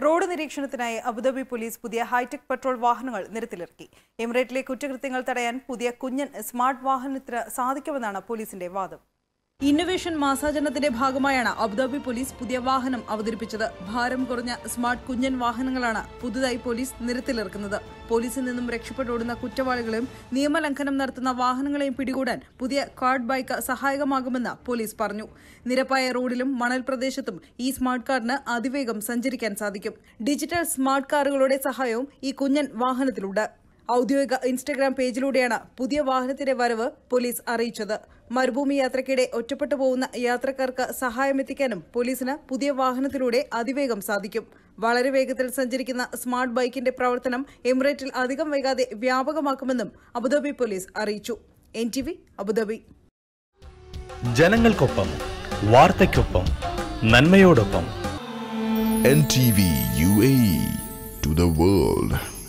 Road നിരീക്ഷണത്തിനായി Abu Dhabi police പുതിയ hi tech patrol വാഹനങ്ങൾ നിരത്തിലിറക്കി എമിറേറ്റിലെ കുറ്റകൃത്യങ്ങൾ തടയാൻ പുതിയ കുഞ്ഞൻ സ്മാർട്ട് വാഹനത്തിന് സാധിക്കുമെന്നാണ് പോലീസിന്റെ വാദം ഇന്നൊവേഷൻ മാസാചരണത്തിന്റെ ഭാഗമായാണ് അബുദാബി പോലീസ് പുതിയ വാഹനം അവതരിപ്പിച്ചത് ഭാരം കുറഞ്ഞ സ്മാർട്ട് കുഞ്ഞൻ വാഹനങ്ങളാണ് പുതുതായി പോലീസ് നിരത്തിലിറക്കുന്നത് പോലീസിൽ നിന്നും രക്ഷപ്പെട്ടോടുന്ന കുറ്റവാളികളെയും നിയമലംഘനം നടത്തുന്ന വാഹനങ്ങളെയും പിടികൂടാൻ പുതിയ കാർഡ് ബൈക്ക് സഹായകമാകുമെന്ന് പോലീസ് പറഞ്ഞു നിരപ്പായ റോഡിലും മണൽ പ്രദേശത്തും ഈ സ്മാർട്ട് കാറിന് അതിവേഗം സഞ്ചരിക്കാൻ സാധിക്കും ഡിജിറ്റൽ സ്മാർട്ട് കാറുകളുടെ സഹായവും ഈ കുഞ്ഞൻ വാഹനത്തിലുണ്ട് ഔദ്യോഗിക ഇൻസ്റ്റഗ്രാം പേജിലൂടെയാണ് പുതിയ വാഹനത്തിന്റെ വരവ് പോലീസ് അറിയിച്ചത് മരുഭൂമി യാത്രയ്ക്കിടെ ഒറ്റപ്പെട്ടു പോകുന്ന യാത്രക്കാർക്ക് സഹായമെത്തിക്കാനും പോലീസിന് പുതിയ വാഹനത്തിലൂടെ അതിവേഗം സാധിക്കും വളരെ വേഗത്തിൽ സഞ്ചരിക്കുന്ന സ്മാർട്ട് ബൈക്കിന്റെ പ്രവർത്തനം എമിറേറ്റിൽ അധികം വൈകാതെ വ്യാപകമാക്കുമെന്നും അബുദാബി പോലീസ് അറിയിച്ചു എൻ ടി വി അബുദാബി ജനങ്ങൾക്കൊപ്പം വാർത്തയ്ക്കൊപ്പം നന്മയോടൊപ്പം NTV UAE to the world.